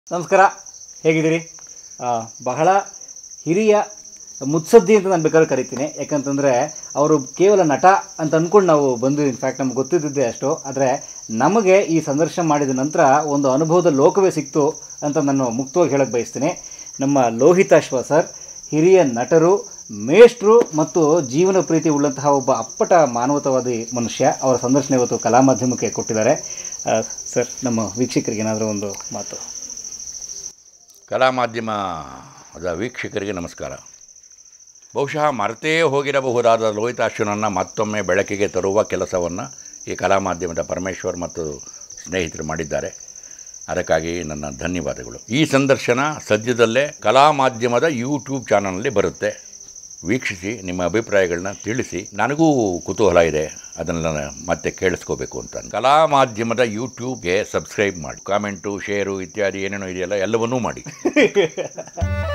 ನಮಸ್ಕಾರ ಹೇಗಿದ್ದೀರಿ ಆ, ಬಹಳ ಹಿರಿಯ ಮುತ್ಸದ್ದಿ ಅಂತ ನಾನು ಬೇಕಾದ್ರೆ ಕರಿತೀನಿ ಯಾಕಂತಂದರೆ ಅವರು ಕೇವಲ ನಟ ಅಂತ ಅಂದ್ಕೊಂಡು ನಾವು ಬಂದು ಇನ್ಫ್ಯಾಕ್ಟ್ ನಮ್ಗೆ ಗೊತ್ತಿದ್ದಿದ್ದೆ ಅಷ್ಟು ಆದರೆ ನಮಗೆ ಈ ಸಂದರ್ಶನ ಮಾಡಿದ ನಂತರ ಒಂದು ಅನುಭವದ ಲೋಕವೇ ಸಿಕ್ತು ಅಂತ ನಾನು ಮುಕ್ತವಾಗಿ ಹೇಳಕ್ಕೆ ಬಯಸ್ತೀನಿ ನಮ್ಮ ಲೋಹಿತಾಶ್ವ ಸರ್ ಹಿರಿಯ ನಟರು ಮೇಷ್ಟ್ರು ಮತ್ತು ಜೀವನ ಪ್ರೀತಿ ಉಳ್ಳಂತಹ ಒಬ್ಬ ಅಪ್ಪಟ ಮಾನವತಾವಾದಿ ಮನುಷ್ಯ ಅವರ ಸಂದರ್ಶನ ಇವತ್ತು ಕಲಾ ಮಾಧ್ಯಮಕ್ಕೆ ಕೊಟ್ಟಿದ್ದಾರೆ ಆ, ಸರ್ ನಮ್ಮ ವೀಕ್ಷಕರಿಗೆ ಏನಾದರೂ ಒಂದು ಮಾತು ಕಲಾ ಮಾಧ್ಯಮದ ವೀಕ್ಷಕರಿಗೆ ನಮಸ್ಕಾರ ಬಹುಶಃ ಮರೆತೇ ಹೋಗಿರಬಹುದಾದ ಲೋಹಿತಾಶ್ವನನ್ನು ಮತ್ತೊಮ್ಮೆ ಬೆಳಕಿಗೆ ತರುವ ಕೆಲಸವನ್ನು ಈ ಕಲಾ ಮಾಧ್ಯಮದ ಪರಮೇಶ್ವರ್ ಮತ್ತು ಸ್ನೇಹಿತರು ಮಾಡಿದ್ದಾರೆ ಅದಕ್ಕಾಗಿ ನನ್ನ ಧನ್ಯವಾದಗಳು ಈ ಸಂದರ್ಶನ ಸದ್ಯದಲ್ಲೇ ಕಲಾ ಮಾಧ್ಯಮದ ಯೂಟ್ಯೂಬ್ ಚಾನಲ್ನಲ್ಲಿ ಬರುತ್ತೆ ವೀಕ್ಷಿಸಿ ನಿಮ್ಮ ಅಭಿಪ್ರಾಯಗಳನ್ನ ತಿಳಿಸಿ ನನಗೂ ಕುತೂಹಲ ಇದೆ ಅದನ್ನು ಮತ್ತೆ ಕೇಳಿಸ್ಕೋಬೇಕು ಅಂತ ಕಲಾ ಮಾಧ್ಯಮದ ಯೂಟ್ಯೂಬ್ಗೆ ಸಬ್ಸ್ಕ್ರೈಬ್ ಮಾಡಿ ಕಾಮೆಂಟು ಶೇರು ಇತ್ಯಾದಿ ಏನೇನೋ ಇದೆಯಲ್ಲ ಎಲ್ಲವನ್ನೂ ಮಾಡಿ